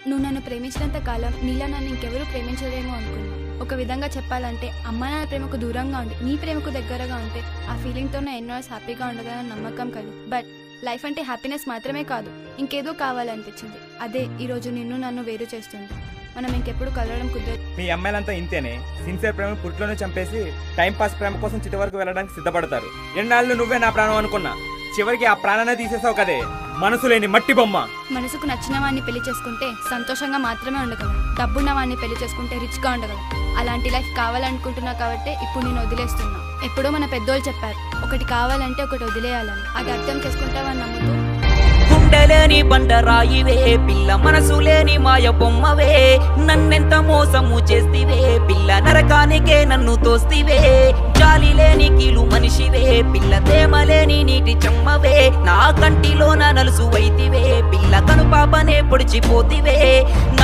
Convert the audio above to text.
నువ్వు నన్ను ప్రేమించినంత కాలం నీలా నన్ను ఇంకెవరూ ప్రేమించలేమో అనుకున్నా ఒక విధంగా చెప్పాలంటే అమ్మ నాన్న ప్రేమకు దూరంగా ఉండి నీ ప్రేమకు దగ్గరగా ఉంటే ఆ ఫీలింగ్తో నా ఎన్నో హ్యాపీగా ఉండదని నమ్మకం కలిగి బట్ లైఫ్ అంటే హ్యాపీనెస్ మాత్రమే కాదు ఇంకేదో కావాలనిపించింది అదే ఈరోజు నిన్ను నన్ను వేరు చేస్తుంది మనం ఇంకెప్పుడు కలవడం కుదరదు మీ అమ్మాయిలంతా ఇంతేనే సిన్సియర్ ప్రేమ పుట్లోనే చంపేసి టైం పాస్ ప్రేమ కోసం చిటి వరకు వెళ్ళడానికి సిద్ధపడతారు ఎన్నాళ్ళు నువ్వే నా ప్రాణం అనుకున్నా చివరికి ఆ ప్రాణాన్ని తీసేసావు కదే మనసు లేని మట్టి బొమ్మ మనసుకు నచ్చిన వాడిని పెళ్లి చేసుకుంటే సంతోషంగా మాత్రమే ఉండగలం డబ్బున్న వాడిని పెళ్లి చేసుకుంటే రిచ్గా ఉండగలం అలాంటి లైఫ్ కావాలనుకుంటున్నా కాబట్టి ఇప్పుడు నేను వదిలేస్తున్నా ఎప్పుడో మన పెద్దోళ్ళు చెప్పారు ఒకటి కావాలంటే ఒకటి వదిలేయాలని అది అర్థం చేసుకుంటావని నమ్ముతూ గుండెలేని బండరాయివే పిల్ల మనసు లేని మాయ బొమ్మవే నన్నెంత మోసము చేస్తివే పిల్ల నరకానికే నన్ను తోస్తివే జాలి లేని కీలు మనిషివే పిల్ల తేమలేని నీటి చెమ్మవే నా కంటిలో నా నలుసు వైతివే పిల్ల కను పాపనే పొడిచిపోతివే